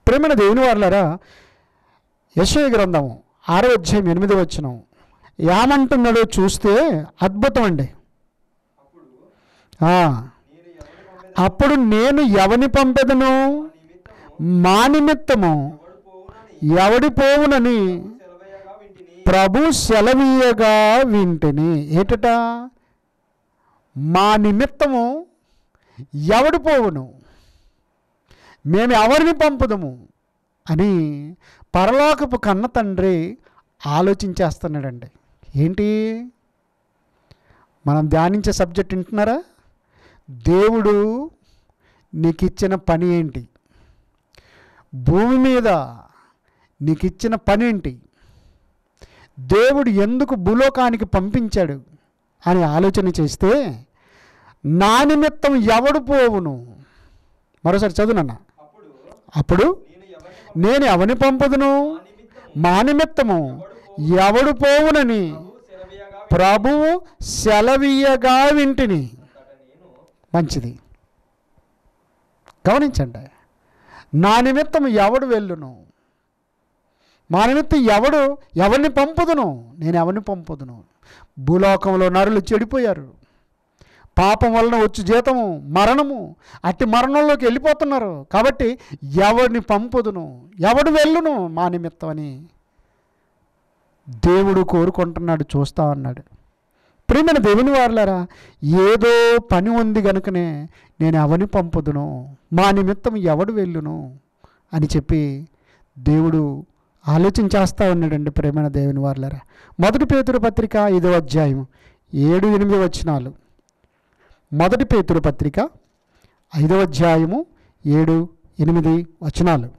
ప్రేమైన దేవుని వారులారా యశయ గ్రంథము ఆరో అధ్యాయం ఎనిమిది వచ్చిన ఏమంటున్నాడో చూస్తే అద్భుతం అండి ఆ, అప్పుడు నేను ఎవని పంపెదను మా నిమిత్తము ఎవడి పోవునని ప్రభు సెలవీయగా వింటిని ఏటట మా నిమిత్తము ఎవడు పోవును మేము ఎవరిని పంపుదము అని పరలోకపు కన్న తండ్రి ఆలోచించేస్తున్నాడండి ఏంటి మనం ధ్యానించే సబ్జెక్ట్ వింటున్నారా దేవుడు నీకు ఇచ్చిన పని ఏంటి భూమి మీద నీకు ఇచ్చిన పని ఏంటి దేవుడు ఎందుకు భూలోకానికి పంపించాడు అని ఆలోచన చేస్తే నా నిమిత్తం ఎవడు పోవును మరోసారి చదువునన్న అప్పుడు నేను ఎవని పంపుదును మా నిమిత్తము ఎవడు పోవునని ప్రభువు సెలవీయగా వింటిని మంచిది గమనించండి నా నిమిత్తం ఎవడు వెళ్ళును మా నిమిత్తం ఎవడు ఎవరిని పంపుదును నేను ఎవరిని పంపుదును భూలోకంలో నరులు చెడిపోయారు పాపం వలన వచ్చి జీతము మరణము అట్టి మరణంలోకి వెళ్ళిపోతున్నారు కాబట్టి ఎవరిని పంపుదును ఎవడు వెళ్ళును మా నిమిత్తం అని దేవుడు కోరుకుంటున్నాడు చూస్తా అన్నాడు ప్రియమైన దేవుని వారులారా ఏదో పని ఉంది గనుకనే నేను ఎవరిని పంపుదును మా నిమిత్తం ఎవడు వెళ్ళును అని చెప్పి దేవుడు ఆలోచన చేస్తూ ఉన్నాడండి ప్రేమైన దేవుని వారులారా మొదటి పేతురు పత్రిక ఐదో అధ్యాయం ఏడు ఎనిమిది వచనాలు మొదటి పేతురు పత్రిక ఐదవ అధ్యాయము ఏడు ఎనిమిది వచనాలు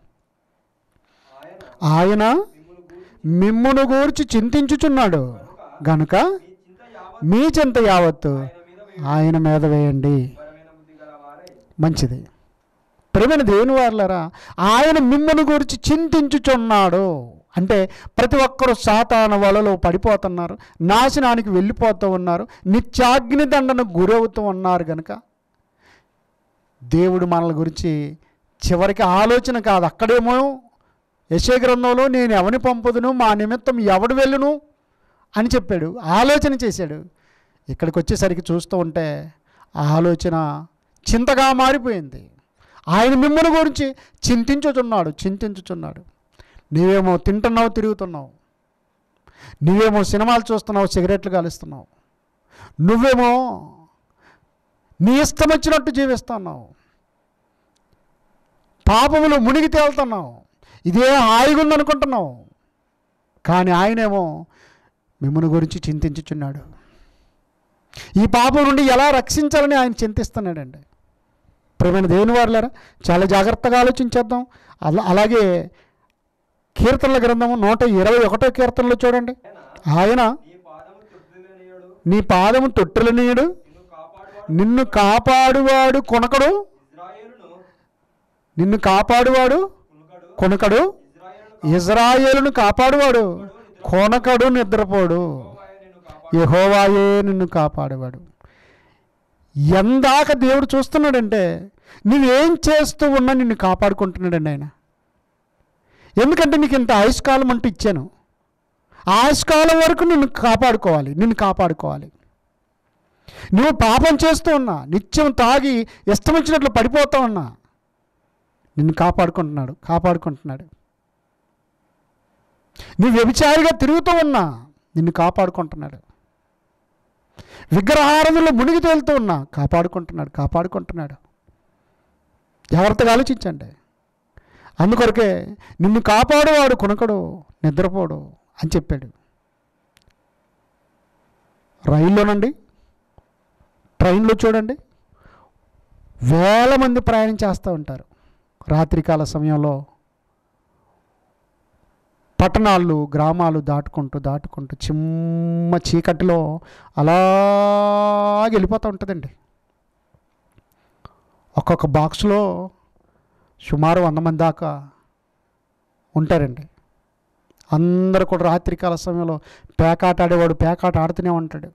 ఆయన మిమ్మును గూర్చి చింతించుచున్నాడు గనుక మీ చింత యావత్తు ఆయన మీద వేయండి మంచిది ప్రేమైన దేవుని వారులారా ఆయన మిమ్మల్ని గురించి చింతించుచున్నాడు అంటే ప్రతి ఒక్కరూ సాతాన వలలో పడిపోతున్నారు నాశనానికి వెళ్ళిపోతూ ఉన్నారు నిత్యాగ్ని దండను గురవుతూ ఉన్నారు కనుక దేవుడు మనల గురించి చివరికి ఆలోచన కాదు అక్కడేమో యశే గ్రంథంలో నేను ఎవని పంపుదును మా నిమిత్తం ఎవడు వెళ్ళును అని చెప్పాడు ఆలోచన చేశాడు ఇక్కడికి వచ్చేసరికి చూస్తూ ఉంటే ఆ ఆలోచన చింతగా మారిపోయింది ఆయన మిమ్మల్ని గురించి చింతించుచున్నాడు చింతించుచున్నాడు నీవేమో తింటున్నావు తిరుగుతున్నావు నువ్వేమో సినిమాలు చూస్తున్నావు సిగరెట్లు కాలుస్తున్నావు నువ్వేమో నీ ఇష్టం వచ్చినట్టు జీవిస్తున్నావు పాపములు మునిగి తేలుతున్నావు ఇదే హాయిగా ఉందనుకుంటున్నావు కానీ ఆయనేమో మిమ్మల్ని గురించి చింతించుచున్నాడు ఈ పాపం నుండి ఎలా రక్షించాలని ఆయన చింతిస్తున్నాడండి ప్రేమైన దేవుని వారులారా చాలా జాగ్రత్తగా ఆలోచించేద్దాం అలా అలాగే కీర్తనల గ్రంథము నూట ఇరవై ఒకటో కీర్తనలో చూడండి ఆయన నీ పాదము తొట్టులనేయడు నీ పాదము తొట్టెలనీయుడు నిన్ను నిన్ను కాపాడువాడు కాపాడువాడు కొనకడు ఇజ్రాయేలును నిన్ను కాపాడువాడు కునుకడు కొనకడు ఇజ్రాయేలును ఇజ్రాయేలును కాపాడువాడు కొనకడు నిద్రపోడు కాపాడు నిన్ను కాపాడు యెహోవాయే నిన్ను కాపాడేవాడు ఎందాక దేవుడు చూస్తున్నాడంటే నువ్వేం చేస్తూ ఉన్నా నిన్ను కాపాడుకుంటున్నాడండి ఆయన ఎందుకంటే నీకు ఇంత ఆయుష్కాలం అంటూ ఇచ్చాను ఆ ఆయుష్కాలం వరకు నిన్ను కాపాడుకోవాలి నిన్ను కాపాడుకోవాలి నువ్వు పాపం చేస్తూ ఉన్నా నిత్యం తాగి ఇష్టం వచ్చినట్లు పడిపోతూ ఉన్నా నిన్ను కాపాడుకుంటున్నాడు కాపాడుకుంటున్నాడు నువ్వు వ్యభిచారిగా తిరుగుతూ ఉన్నా నిన్ను కాపాడుకుంటున్నాడు విగ్రహారాధనలో మునిగి తేలుతూ ఉన్నా కాపాడుకుంటున్నాడు కాపాడుకుంటున్నాడు జాగ్రత్తగా ఆలోచించండి అందుకొరకే నిన్ను కాపాడువాడు కొనకడు నిద్రపోడు అని చెప్పాడు రైల్లోనండి ట్రైన్లో చూడండి వేల మంది ప్రయాణం చేస్తూ ఉంటారు రాత్రికాల సమయంలో పట్టణాలు గ్రామాలు దాటుకుంటూ దాటుకుంటూ చిమ్మ చీకటిలో అలా వెళ్ళిపోతూ ఉంటుందండి ఒక్కొక్క బాక్స్లో సుమారు వంద మంది దాకా ఉంటారండి అందరూ కూడా రాత్రికాల సమయంలో పేకాట ఆడేవాడు పేకాట ఆడుతూనే ఉంటాడు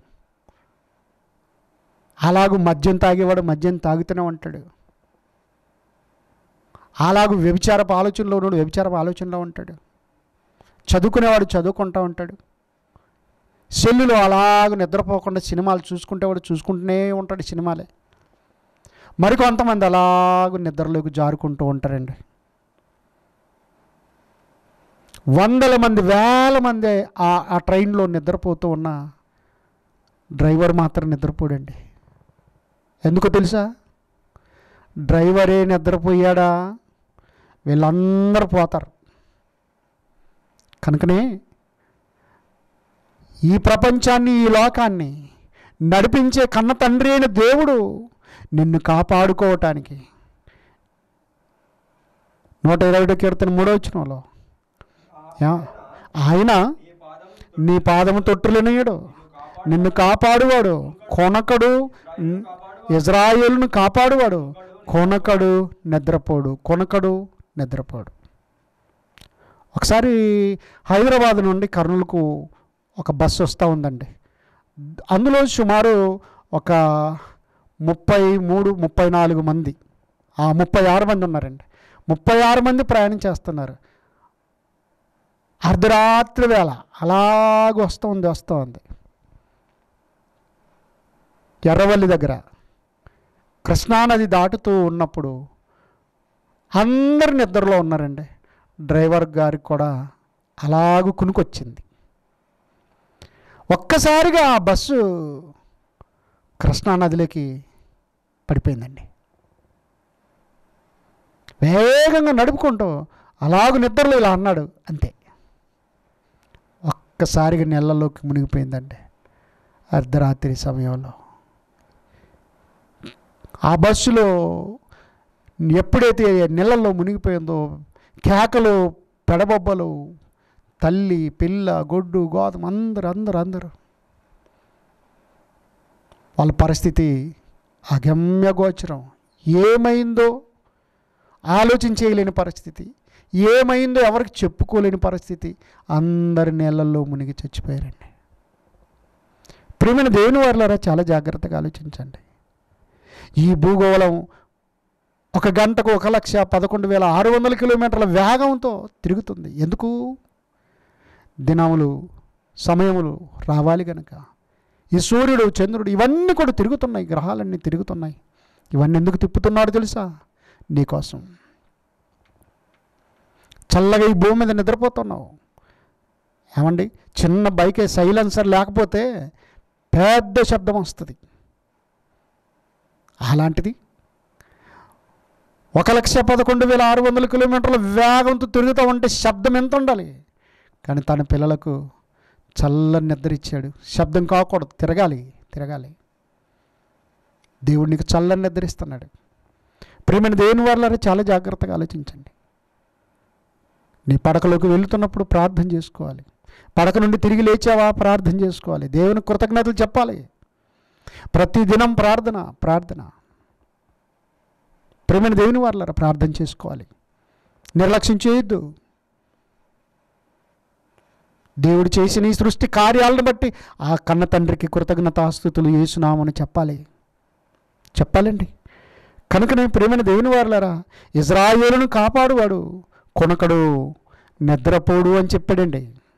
అలాగూ మద్యం తాగేవాడు మద్యం తాగుతూనే ఉంటాడు అలాగూ వ్యభిచారపు ఆలోచనలో ఉన్నాడు వ్యభిచారపు ఆలోచనలో ఉంటాడు చదువుకునేవాడు చదువుకుంటూ ఉంటాడు సెల్లులో అలాగ నిద్రపోకుండా సినిమాలు చూసుకుంటే వాడు చూసుకుంటూనే ఉంటాడు సినిమాలే మరికొంతమంది అలాగ నిద్రలోకి జారుకుంటూ ఉంటారండి వందల మంది వేల మంది ఆ ఆ ట్రైన్లో నిద్రపోతూ ఉన్న డ్రైవర్ మాత్రం నిద్రపోడండి ఎందుకో తెలుసా డ్రైవరే నిద్రపోయాడా వీళ్ళందరూ పోతారు కనుకనే ఈ ప్రపంచాన్ని ఈ లోకాన్ని నడిపించే కన్న తండ్రి అయిన దేవుడు నిన్ను కాపాడుకోవటానికి నూట ఇరవై కీర్తన మూడో వచ్చినలో ఆయన నీ పాదము నీ పాదము తొట్టులనేయడు నిన్ను కాపాడువాడు కొనకడు ఇజ్రాయేలును కాపాడువాడు కొనకడు నిద్రపోడు కొనకడు నిద్రపోడు ఒకసారి హైదరాబాద్ నుండి కర్నూలుకు ఒక బస్సు వస్తూ ఉందండి అందులో సుమారు ఒక ముప్పై మూడు ముప్పై నాలుగు మంది ఆ ముప్పై ఆరు మంది ఉన్నారండి ముప్పై ఆరు మంది ప్రయాణం చేస్తున్నారు అర్ధరాత్రి వేళ అలాగ వస్తుంది వస్తుంది ఎర్రవల్లి దగ్గర కృష్ణానది దాటుతూ ఉన్నప్పుడు అందరు నిద్రలో ఉన్నారండి డ్రైవర్ గారికి కూడా అలాగూ కునుకొచ్చింది ఒక్కసారిగా ఆ బస్సు కృష్ణానదిలోకి పడిపోయిందండి వేగంగా నడుపుకుంటూ అలాగూ నిద్రలో ఇలా అన్నాడు అంతే ఒక్కసారిగా నెలలోకి మునిగిపోయిందండి అర్ధరాత్రి సమయంలో ఆ బస్సులో ఎప్పుడైతే నీళ్ళల్లో మునిగిపోయిందో కేకలు పెడబొబ్బలు తల్లి పిల్ల గొడ్డు గోధుమ అందరు అందరు అందరు వాళ్ళ పరిస్థితి అగమ్యగోచరం ఏమైందో ఆలోచన చేయలేని పరిస్థితి ఏమైందో ఎవరికి చెప్పుకోలేని పరిస్థితి అందరి నీళ్ళల్లో మునిగి చచ్చిపోయారండి ప్రియమైన దేవుని వారులారా చాలా జాగ్రత్తగా ఆలోచించండి ఈ భూగోళం ఒక గంటకు ఒక లక్ష పదకొండు వేల ఆరు వందల కిలోమీటర్ల వేగంతో తిరుగుతుంది ఎందుకు దినములు సమయములు రావాలి గనక ఈ సూర్యుడు చంద్రుడు ఇవన్నీ కూడా తిరుగుతున్నాయి గ్రహాలన్నీ తిరుగుతున్నాయి ఇవన్నీ ఎందుకు తిప్పుతున్నాడు తెలుసా నీకోసం చల్లగా ఈ భూమి మీద నిద్రపోతున్నావు ఏమండి చిన్న బైకే సైలెన్సర్ లేకపోతే పెద్ద శబ్దం వస్తుంది అలాంటిది ఒక లక్ష పదకొండు వేల ఆరు వందల కిలోమీటర్ల వేగంతో తిరుగుతూ ఉంటే శబ్దం ఎంత ఉండాలి కానీ తన పిల్లలకు చల్లని నిద్ర ఇచ్చాడు శబ్దం కాకూడదు తిరగాలి తిరగాలి దేవుడు నీకు చల్లని నిద్ర ఇస్తున్నాడు ప్రేమైన దేవుని వాళ్ళని చాలా జాగ్రత్తగా ఆలోచించండి నీ పడకలోకి వెళుతున్నప్పుడు ప్రార్థన చేసుకోవాలి పడక నుండి తిరిగి లేచావా ప్రార్థన చేసుకోవాలి దేవుని కృతజ్ఞతలు చెప్పాలి ప్రతి దినం ప్రార్థన ప్రార్థన ప్రేమైన దేవుని వాళ్ళ ప్రార్థన చేసుకోవాలి నిర్లక్ష్యం చేయొద్దు దేవుడు చేసిన ఈ సృష్టి కార్యాలను బట్టి ఆ కన్న తండ్రికి కృతజ్ఞతాస్థుతులు చేస్తున్నామని చెప్పాలి చెప్పాలండి కనుకనే ప్రేమైన దేవుని వారులారా ఇజ్రాయేలును కాపాడువాడు కొనకడు నిద్రపోడు అని చెప్పాడండి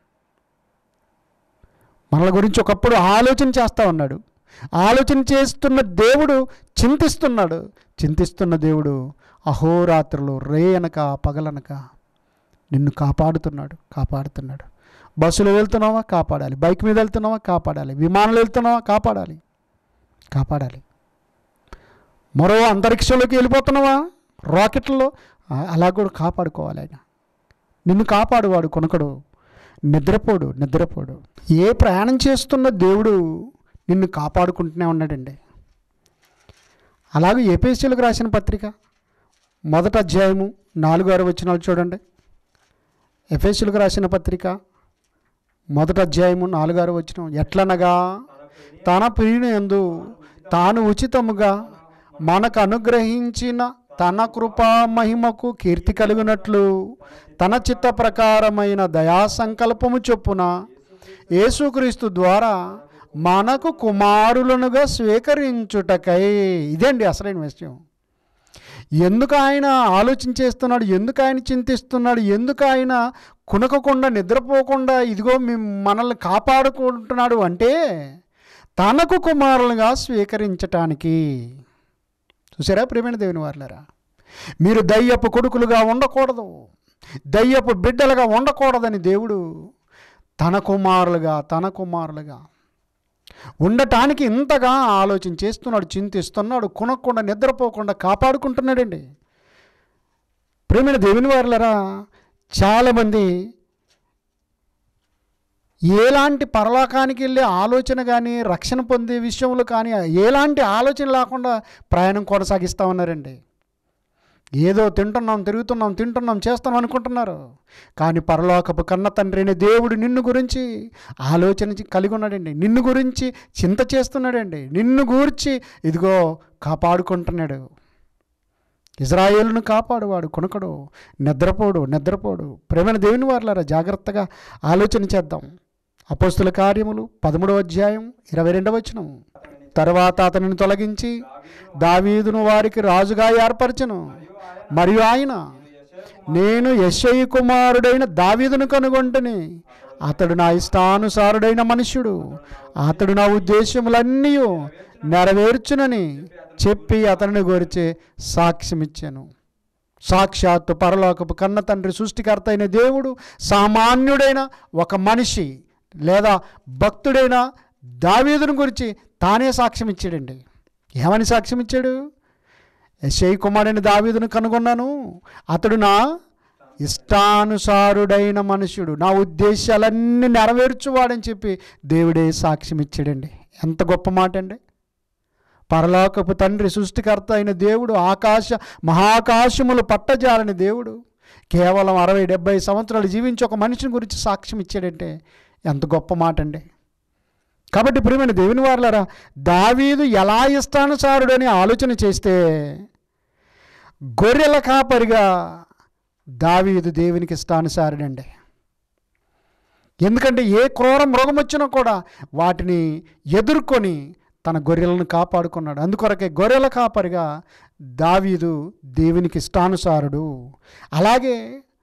మనల గురించి ఒకప్పుడు ఆలోచన చేస్తూ ఉన్నాడు ఆలోచన చేస్తున్న దేవుడు చింతిస్తున్నాడు చింతిస్తున్న దేవుడు అహోరాత్రులు రే అనక పగలనక నిన్ను కాపాడుతున్నాడు కాపాడుతున్నాడు బస్సులో వెళ్తున్నావా కాపాడాలి బైక్ మీద వెళ్తున్నావా కాపాడాలి విమానంలో వెళ్తున్నావా కాపాడాలి కాపాడాలి మరో అంతరిక్షంలోకి వెళ్ళిపోతున్నావా రాకెట్లలో ఆ- అలా కూడా కాపాడుకోవాలి ఆయన నిన్ను కాపాడువాడు కొనకడు నిద్రపోడు నిద్రపోడు ఏ ప్రయాణం చేస్తున్న దేవుడు నిన్ను కాపాడుకుంటూనే ఉన్నాడండి అలాగే ఏపీఎస్సీలకు రాసిన పత్రిక మొదట అధ్యాయము నాలుగు ఆరు వచ్చినాలు చూడండి ఎఫ్ఎస్సీలకు రాసిన పత్రిక మొదటి అధ్యాయము నాలుగు ఆరు వచ్చిన ఎట్లనగా తన ప్రియుని ఎందు తాను ఉచితముగా మనకు అనుగ్రహించిన తన కృపా మహిమకు కీర్తి కలిగినట్లు తన చిత్త ప్రకారమైన దయా సంకల్పము చొప్పున యేసుక్రీస్తు ద్వారా మనకు కుమారులనుగా స్వీకరించుటకై ఇదండి అసలైన విషయం ఎందుకు ఆయన ఆలోచన చేస్తున్నాడు ఎందుకు ఆయన చింతిస్తున్నాడు ఎందుకు ఆయన కునకకుండా నిద్రపోకుండా ఇదిగో మేము మనల్ని కాపాడుకుంటున్నాడు అంటే తనకు కుమారులుగా స్వీకరించటానికి చూసారా ప్రేమైన దేవుని వారులారా మీరు దయ్యపు కొడుకులుగా ఉండకూడదు దయ్యపు బిడ్డలుగా ఉండకూడదని దేవుడు తన కుమారులుగా తన కుమారులుగా ఉండటానికి ఇంతగా ఆలోచన చేస్తున్నాడు చింతిస్తున్నాడు కొనకుండా నిద్రపోకుండా కాపాడుకుంటున్నాడండి ప్రేమైన దేవుని వారులరా చాలామంది ఎలాంటి పరలోకానికి వెళ్ళే ఆలోచన కానీ రక్షణ పొందే విషయంలో కానీ ఎలాంటి ఆలోచన లేకుండా ప్రయాణం కొనసాగిస్తూ ఉన్నారండి ఏదో తింటున్నాం తిరుగుతున్నాం తింటున్నాం చేస్తున్నాం అనుకుంటున్నారు కానీ పరలోకపు కన్న తండ్రి అనే దేవుడు నిన్ను గురించి ఆలోచన చే- కలిగి ఉన్నాడండి నిన్ను గురించి చింత చేస్తున్నాడండి నిన్ను గూర్చి ఇదిగో కాపాడుకుంటున్నాడు ఇజ్రాయేలును కాపాడువాడు కొనకడు నిద్రపోడు నిద్రపోడు ప్రేమైన దేవుని వారులారా జాగ్రత్తగా ఆలోచన చేద్దాం అపోస్తుల కార్యములు పదమూడవ అధ్యాయం ఇరవై రెండవ వచనం తర్వాత అతనిని తొలగించి దావీదును వారికి రాజుగా ఏర్పరచను మరియు ఆయన నేను యశ్ఐ కుమారుడైన దావీదును కనుగొంటని అతడు నా ఇష్టానుసారుడైన మనుష్యుడు అతడు నా ఉద్దేశములన్నీ నెరవేర్చునని చెప్పి అతనిని గురించి సాక్ష్యమిచ్చాను సాక్షాత్తు పరలోకపు కన్న తండ్రి సృష్టికర్త అయిన దేవుడు సామాన్యుడైన ఒక మనిషి లేదా భక్తుడైన దావీదుని గురించి తానే సాక్ష్యం ఇచ్చాడండి ఏమని సాక్ష్యం ఇచ్చాడు యశై కుమారుని దావీదును కనుగొన్నాను అతడు నా ఇష్టానుసారుడైన మనుషుడు నా ఉద్దేశాలన్నీ నెరవేర్చువాడని చెప్పి దేవుడే సాక్ష్యం ఇచ్చాడండి ఎంత గొప్ప మాట అండి పరలోకపు తండ్రి సృష్టికర్త అయిన దేవుడు ఆకాశ మహాకాశములు పట్టజాలని దేవుడు కేవలం అరవై డెబ్బై సంవత్సరాలు జీవించి ఒక మనిషిని గురించి సాక్ష్యం ఇచ్చాడంటే ఎంత గొప్ప మాట అండి కాబట్టి ప్రియమైన దేవుని వారులారా దావీదు ఎలా ఇష్టానుసారుడని ఆలోచన చేస్తే గొర్రెల కాపరిగా దావీదు దేవునికి ఇష్టానుసారుడండి ఎందుకంటే ఏ క్రూర మృగం వచ్చినా కూడా వాటిని ఎదుర్కొని తన గొర్రెలను కాపాడుకున్నాడు అందుకొరకే గొర్రెల కాపరిగా దావీదు దేవునికి ఇష్టానుసారుడు అలాగే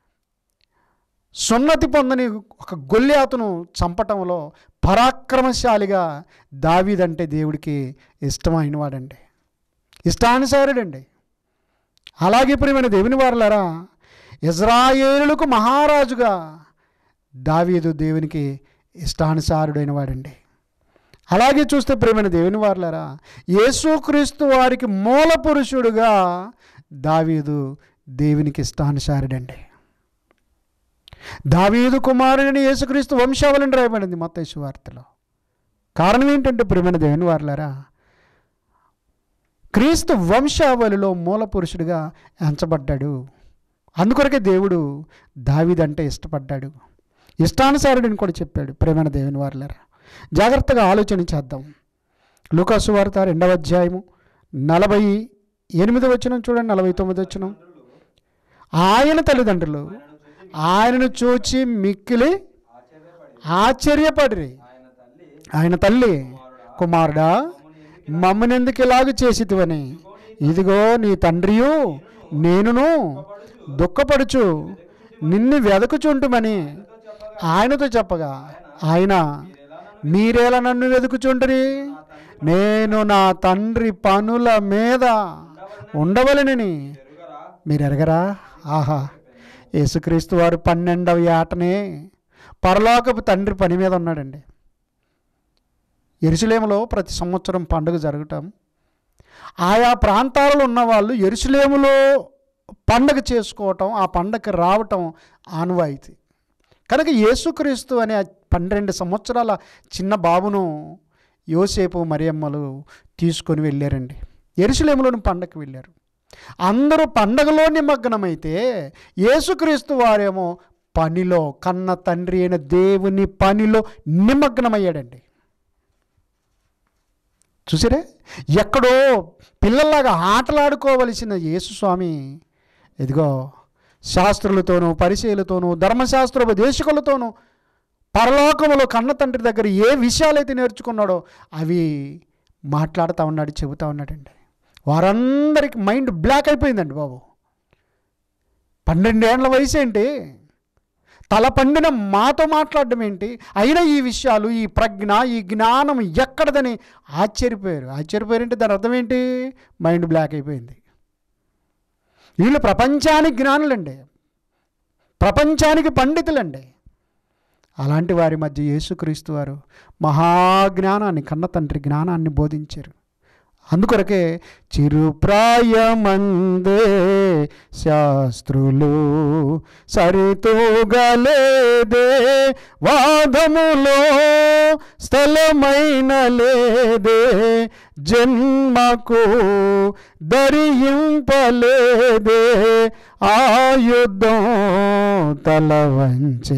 సున్నతి పొందని ఒక గొల్లియాతును చంపటంలో పరాక్రమశాలిగా దావీదంటే దేవుడికి ఇష్టమైన వాడండి ఇష్టానుసారుడండి అలాగే ప్రియమైన దేవుని వారులారా ఇజ్రాయేలులకు మహారాజుగా దావీదు దేవునికి ఇష్టానుసారుడైన వాడండి అలాగే చూస్తే ప్రేమైన దేవుని వారులారా యేసుక్రీస్తు వారికి మూల పురుషుడుగా దావీదు దేవునికి ఇష్టానుసారుడండి దావీదు కుమారుడిని యేసుక్రీస్తు వంశావళిని రాయబడింది మత్తయి వార్తలో కారణం ఏంటంటే ప్రియమైన దేవుని వారులారా క్రీస్తు వంశావళిలో మూల పురుషుడిగా ఎంచబడ్డాడు అందుకొరకే దేవుడు దావీదంటే ఇష్టపడ్డాడు ఇష్టానుసారుడిని కూడా చెప్పాడు ప్రేమైన దేవుని వారులారా జాగ్రత్తగా ఆలోచన చేద్దాం లూకాసు వార్త రెండవ అధ్యాయము నలభై ఎనిమిది వచ్చిన చూడండి నలభై తొమ్మిది వచ్చిన ఆయన తల్లిదండ్రులు ఆయనను చూచి మిక్కిలి ఆశ్చర్యపడిరి ఆయన తల్లి కుమారుడా మమ్మల్ని ఎందుకు ఇలాగ చేసితివని ఇదిగో నీ తండ్రియు నేనును దుఃఖపడుచు నిన్ను వెదకుచుంటుమని ఆయనతో చెప్పగా ఆయన మీరేలా నన్ను వెతుకుచుంటరి నేను నా తండ్రి పనుల మీద ఉండవలనని మీరు ఎరగరా ఆహా యేసుక్రీస్తు వారు పన్నెండవ ఏటనే పరలోకపు తండ్రి పని మీద ఉన్నాడండి ఎరుసలేములో ప్రతి సంవత్సరం పండుగ జరగటం ఆయా ప్రాంతాలలో ఉన్న వాళ్ళు ఎరుసలేములో పండగ చేసుకోవటం ఆ పండగకి రావటం ఆనవాయితీ కనుక యేసుక్రీస్తు అనే ఆ పన్నెండు సంవత్సరాల చిన్న బాబును యోసేపు మరియమ్మలు తీసుకొని వెళ్ళారండి ఎరుసలేములోని పండగకి వెళ్ళారు అందరూ పండగలో నిమగ్నమైతే యేసుక్రీస్తు వారేమో పనిలో కన్న తండ్రి అయిన దేవుని పనిలో నిమగ్నమయ్యాడండి చూసిరే ఎక్కడో పిల్లల్లాగా ఆటలాడుకోవలసిన యేసుస్వామి ఇదిగో శాస్త్రులతోనూ పరిచయలతోనూ ధర్మశాస్త్రోపదేశకులతోనూ పరలోకములో కన్న తండ్రి దగ్గర ఏ విషయాలైతే నేర్చుకున్నాడో అవి మాట్లాడుతూ ఉన్నాడు చెబుతూ ఉన్నాడండి వారందరికి మైండ్ బ్లాక్ అయిపోయిందండి బాబు పన్నెండేండ్ల వయసు ఏంటి తల పండిన మాతో మాట్లాడడం ఏంటి అయినా ఈ విషయాలు ఈ ప్రజ్ఞ ఈ జ్ఞానం ఎక్కడదని ఆశ్చర్యపోయారు ఆశ్చర్యపోయారంటే దాని అర్థం ఏంటి మైండ్ బ్లాక్ అయిపోయింది వీళ్ళు ప్రపంచానికి జ్ఞానులండి ప్రపంచానికి పండితులండి అలాంటి వారి మధ్య యేసుక్రీస్తు వారు మహాజ్ఞానాన్ని కన్న తండ్రి జ్ఞానాన్ని బోధించారు అందుకొరకే చిరుప్రాయమందే శాస్త్రులు సరితూగలేదే వాదములో స్థలమైన లేదే జన్మకు దరియింపలేదే ఆయుధం తల వంచి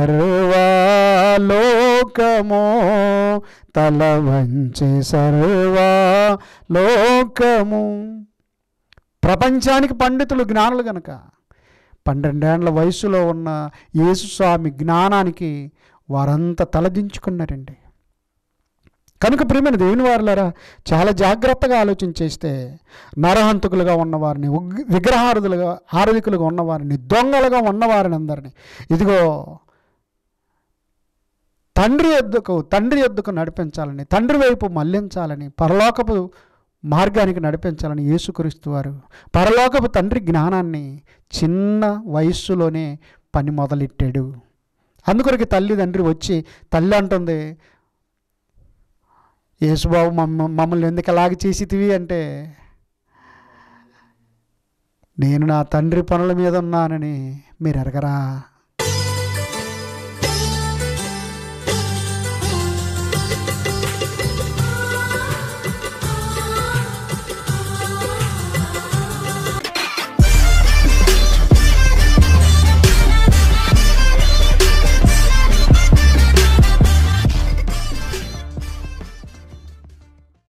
సర్వాలోకమో తల వంచి సర్వా లోకము ప్రపంచానికి పండితులు జ్ఞానులు గనక పన్నెండేండ్ల వయసులో ఉన్న యేసుస్వామి జ్ఞానానికి వారంతా తలదించుకున్నారండి కనుక ప్రియమైన దేవుని వారులారా చాలా జాగ్రత్తగా ఆలోచన చేస్తే నరహంతకులుగా ఉన్నవారిని ఉగ్- విగ్రహారుదులుగా ఆరాధికులుగా ఉన్నవారిని దొంగలుగా ఉన్నవారిని అందరినీ ఇదిగో తండ్రి ఎద్దుకు తండ్రి ఎద్దుకు నడిపించాలని తండ్రి వైపు మళ్లించాలని పరలోకపు మార్గానికి నడిపించాలని యేసుక్రీస్తు వారు పరలోకపు తండ్రి జ్ఞానాన్ని చిన్న వయస్సులోనే పని మొదలెట్టాడు అందుకొరకు తల్లి తండ్రి వచ్చి తల్లి అంటుంది యేసుబాబు మమ్మ మమ్మల్ని ఎందుకు అలాగ చేసితివి అంటే నేను నా తండ్రి పనుల మీద ఉన్నానని మీరు ఎరగరా